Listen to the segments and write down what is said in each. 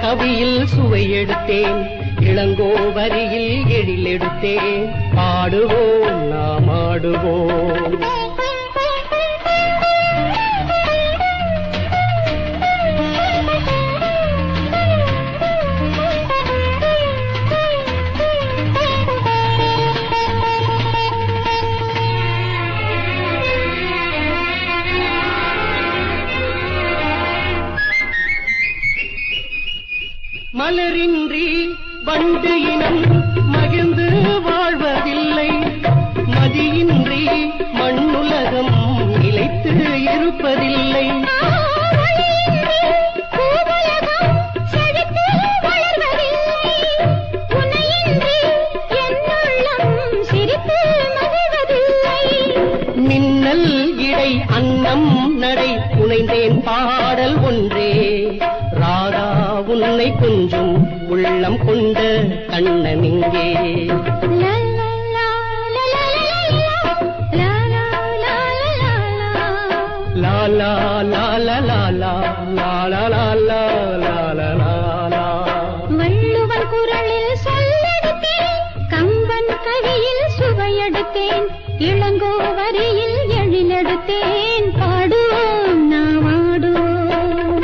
கவியில் சுவை எடுத்தேன் இளங்கோவரியில் எழில் எடுத்தேன் பாடுவோம் நாம் ஆடுவோம் மலரின்றி வண்டு இனம் மகிழ்ந்து வாழ்வதில்லை மதியின்றி மண்ணுலகம் நிலைத்து இருப்பதில்லை மின்னல் இடை அன்னம் நடை புனைந்தேன் பாடல் ஒன்றே ராதா உன்னை கொஞ்சம் உள்ளம் கொண்ட கண்ணனிங்கே லா லா லா லா லா லா லா லா லா லா லா லா லா லா வள்ளுவன் குரலில் சொல்லெடுத்தேன் கம்பன் கவியில் சுவையெடுத்தேன் இளங்கோ வரியில் எழிலெடுத்தேன் பாடுவோம் நாம் ஆடுவோம்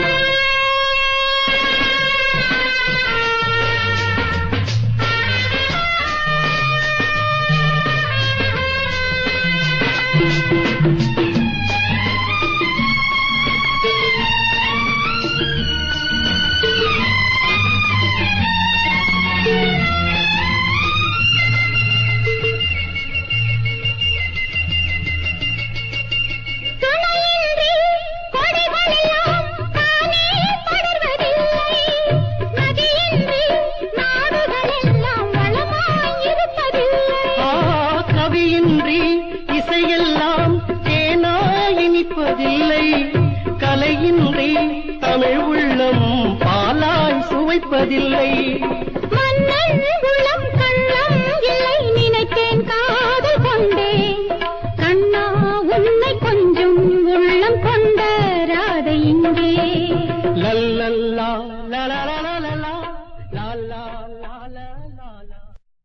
துணையின்றி கொடிகளெல்லாம் தானே படர்வதில்லை நதியின்றி நாடுகளெல்லாம் வளமாய் இருப்பதில்லை ஆ, கவியின்றி இசையெல்லாம் தேனா இனிப்பதில்லை கலையின்றி தமிழ் உள்ளம் பாலாய் சுவைப்பதில்லை மன்னன் உள்ளம் கள்ளம் இல்லை நினைத்தேன் காதல் கொண்டேன் கண்ணா உன்னை கொஞ்சம் உள்ளம் கொண்ட ராதை இங்கே லல்லல்லா லலலலலா